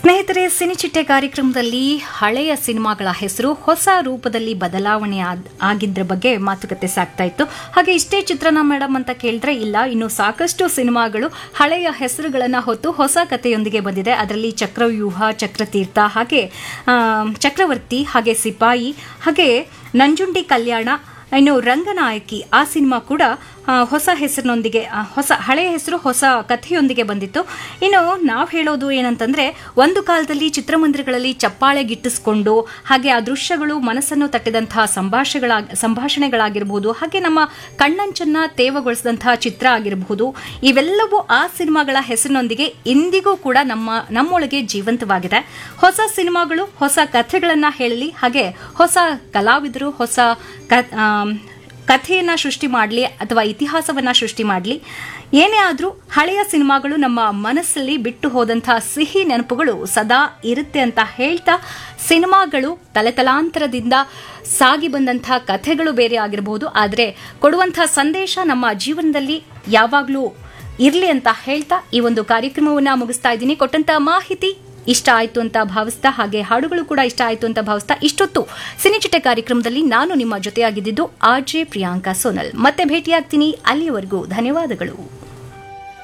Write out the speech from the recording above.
ಸ್ನೇಹಿತರೆ ಸಿನಿಚಿಟ್ಟೆ ಕಾರ್ಯಕ್ರಮದಲ್ಲಿ ಹಳೆಯ ಸಿನಿಮಾಗಳ ಹೆಸರು ಹೊಸ ರೂಪದಲ್ಲಿ ಬದಲಾವಣೆ ಆದ್- ಆಗಿದ್ರ ಬಗ್ಗೆ ಮಾತುಕತೆ ಸಾಗ್ತಾ ಇತ್ತು ಹಾಗೆ ಇಷ್ಟೇ ಚಿತ್ರನ ಮೇಡಮ್ ಅಂತ ಕೇಳಿದ್ರೆ ಇಲ್ಲ ಇನ್ನು ಸಾಕಷ್ಟು ಸಿನಿಮಾಗಳು ಹಳೆಯ ಹೆಸರುಗಳನ್ನ ಹೊತ್ತು ಹೊಸ ಕಥೆಯೊಂದಿಗೆ ಬಂದಿದೆ ಅದರಲ್ಲಿ ಚಕ್ರವ್ಯೂಹ ಚಕ್ರತೀರ್ಥ ಹಾಗೆ ಆ, ಚಕ್ರವರ್ತಿ ಹಾಗೆ ಸಿಪಾಯಿ ಹಾಗೆ ನಂಜುಂಡಿ ಕಲ್ಯಾಣ ಇನ್ನು ರಂಗನಾಯಕಿ ಆ ಸಿನಿಮಾ ಕೂಡ ಆ, ಹೊಸ ಹೆಸರಿನೊಂದಿಗೆ ಆ, ಹೊಸ ಹಳೆಯ ಹೆಸರು ಹೊಸ ಕಥೆಯೊಂದಿಗೆ ಬಂದಿತ್ತು ಇನ್ನು ನಾವು ಹೇಳೋದು ಏನಂತಂದ್ರೆ ಒಂದು ಕಾಲದಲ್ಲಿ ಚಿತ್ರಮಂದಿರಗಳಲ್ಲಿ ಚಪ್ಪಾಳೆ ಗಿಟ್ಟಿಸ್ಕೊಂಡು ಹಾಗೆ ಆ ದೃಶ್ಯಗಳು ಮನಸ್ಸನ್ನು ತಟ್ಟಿದಂತಹ ಸಂಭಾಷೆಗಳ ಸಂಭಾಷಣೆಗಳಾಗಿರಬಹುದು ಹಾಗೆ ನಮ್ಮ ಕಣ್ಣಂಚನ್ನ ತೇವಗೊಳಿಸಿದಂತಹ ಚಿತ್ರ ಆಗಿರಬಹುದು ಇವೆಲ್ಲವೂ ಆ ಸಿನಿಮಾಗಳ ಹೆಸರಿನೊಂದಿಗೆ ಇಂದಿಗೂ ಕೂಡ ನಮ್ಮ ನಮ್ಮೊಳಗೆ ಜೀವಂತವಾಗಿದೆ ಹೊಸ ಸಿನಿಮಾಗಳು ಹೊಸ ಕಥೆಗಳನ್ನ ಹೇಳಲಿ ಹಾಗೆ ಹೊಸ ಕಲಾವಿದರು ಹೊಸ ಕ- ಆಮ್, ಕಥೆಯನ್ನ ಸೃಷ್ಟಿ ಮಾಡಲಿ ಅಥವಾ ಇತಿಹಾಸವನ್ನ ಸೃಷ್ಟಿ ಮಾಡಲಿ ಏನೇ ಆದರೂ ಹಳೆಯ ಸಿನಿಮಾಗಳು ನಮ್ಮ ಮನಸ್ಸಲ್ಲಿ ಬಿಟ್ಟು ಹೋದಂತಹ ಸಿಹಿ ನೆನಪುಗಳು ಸದಾ ಇರುತ್ತೆ ಅಂತ ಹೇಳ್ತಾ ಸಿನಿಮಾಗಳು ತಲೆತಲಾಂತರದಿಂದ ಸಾಗಿ ಬಂದಂತಹ ಕಥೆಗಳು ಬೇರೆ ಆಗಿರಬಹುದು ಆದರೆ ಕೊಡುವಂತಹ ಸಂದೇಶ ನಮ್ಮ ಜೀವನದಲ್ಲಿ ಯಾವಾಗಲೂ ಇರಲಿ ಅಂತ ಹೇಳ್ತಾ ಈ ಒಂದು ಕಾರ್ಯಕ್ರಮವನ್ನ ಮುಗಿಸ್ತಾ ಇದ್ದೀನಿ ಕೊಟ್ಟಂತ ಮಾಹಿತಿ ಇಷ್ಟ ಆಯ್ತು ಅಂತ ಭಾವಿಸ್ತಾ ಹಾಗೆ ಹಾಡುಗಳು ಕೂಡ ಇಷ್ಟ ಆಯ್ತು ಅಂತ ಭಾವಿಸ್ತಾ ಇಷ್ಟೊತ್ತು ಸಿನಿಚಿಟ್ಟೆ ಕಾರ್ಯಕ್ರಮದಲ್ಲಿ ನಾನು ನಿಮ್ಮ ಜೊತೆಯಾಗಿದ್ದು ಆರ್ ಜೆ ಪ್ರಿಯಾಂಕಾ ಸೋನಲ್ ಮತ್ತೆ ಭೇಟಿಯಾಗ್ತೀನಿ ಅಲ್ಲಿಯವರೆಗೂ ಧನ್ಯವಾದಗಳು